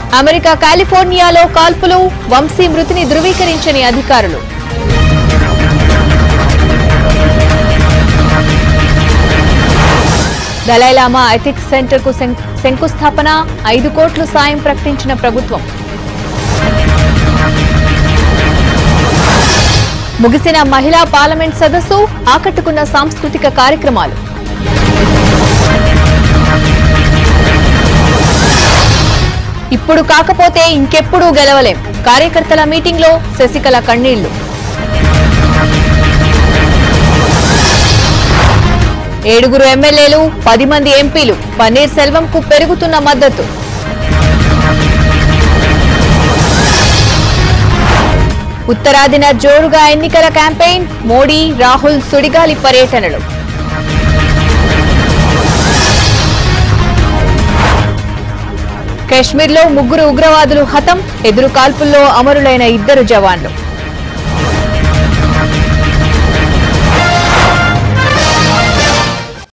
America కాలిఫోర్నియాలో కాల్పులు వంశీ మృతిని ధృవీకరించని అధికారులు Dalai Lama ethics centre కు శంకుస్థాపన ఐదు కోట్లు సాయం ప్రకటించిన ప్రభుత్వం ముగిసిన మహిళా పార్లమెంట్ సదస్సు ఆకట్టుకున్న సాంస్కృతిక కార్యక్రమాలు ఇప్పుడు కాకపోతే ఇంకెప్పుడూ గెలవలేం కార్యకర్తల మీటింగ్లో శశికళ కన్నీళ్లు ఏడుగురు ఎమ్మెల్యేలు పది మంది ఎంపీలు పన్నీర్ సెల్వంకు పెరుగుతున్న మద్దతు ఉత్తరాదిన జోరుగా ఎన్నికల క్యాంపెయిన్ మోడీ రాహుల్ సుడిగాలి పర్యటనలు కశ్మీర్లో ముగ్గురు ఉగ్రవాదులు హతం ఎదురు కాల్పుల్లో అమరులైన ఇద్దరు జవాన్లు